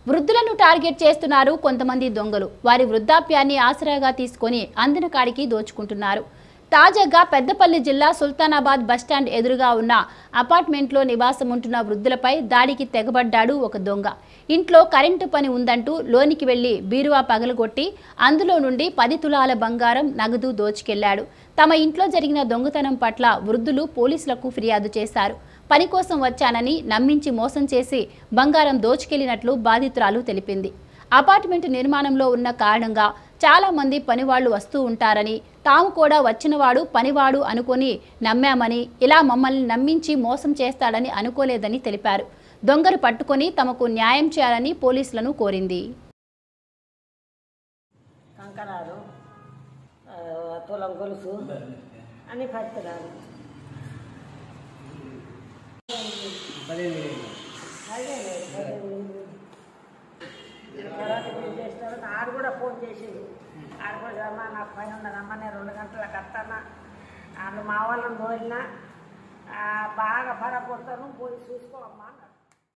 వృద్ధులను టార్గెట్ చేస్తున్నారు కొంతమంది దొంగలు వారి వృద్ధాప్యాన్ని ఆసరాగా తీసుకొని అందిన కాడికి దోచుకుంటున్నారు తాజాగా పెద్దపల్లి జిల్లా సుల్తానాబాద్ బస్టాండ్ ఎదురుగా ఉన్న అపార్ట్మెంట్లో నివాసం ఉంటున్న వృద్ధులపై దాడికి తెగబడ్డాడు ఒక దొంగ ఇంట్లో కరెంటు పని ఉందంటూ లోనికి వెళ్లి బీరువా పగలగొట్టి అందులో నుండి పది తులాల బంగారం నగదు దోచుకెళ్లాడు తమ ఇంట్లో జరిగిన దొంగతనం పట్ల వృద్ధులు పోలీసులకు ఫిర్యాదు చేశారు పని కోసం వచ్చానని నమ్మించి మోసం చేసి బంగారం దోచుకెళ్లినట్లు బాధితురాలు తెలిపింది అపార్ట్మెంట్ నిర్మాణంలో ఉన్న కారణంగా చాలా మంది పనివాళ్లు వస్తూ ఉంటారని తాము కూడా వచ్చినవాడు పనివాడు అనుకొని నమ్మామని ఇలా మమ్మల్ని నమ్మించి మోసం చేస్తాడని అనుకోలేదని తెలిపారు దొంగలు పట్టుకొని తమకు న్యాయం చేయాలని పోలీసులను కోరింది కంకణాలు ఆ, తులం గొలుసు అన్ని పత్రాలు అదే లేదు, పదిహేను వేలు. తర్వాత ఏం చేస్తారు ఆడు కూడా ఫోన్ చేసిండు ఆడు కూడా అమ్మ నాకు పని ఉన్నదమ్మ నేను రెండు గంటలకు వస్తానా వాళ్ళు మా వాళ్ళని తోలినా బాగా పడగొడతాను పోయి చూసుకో అమ్మా అన్నాడు.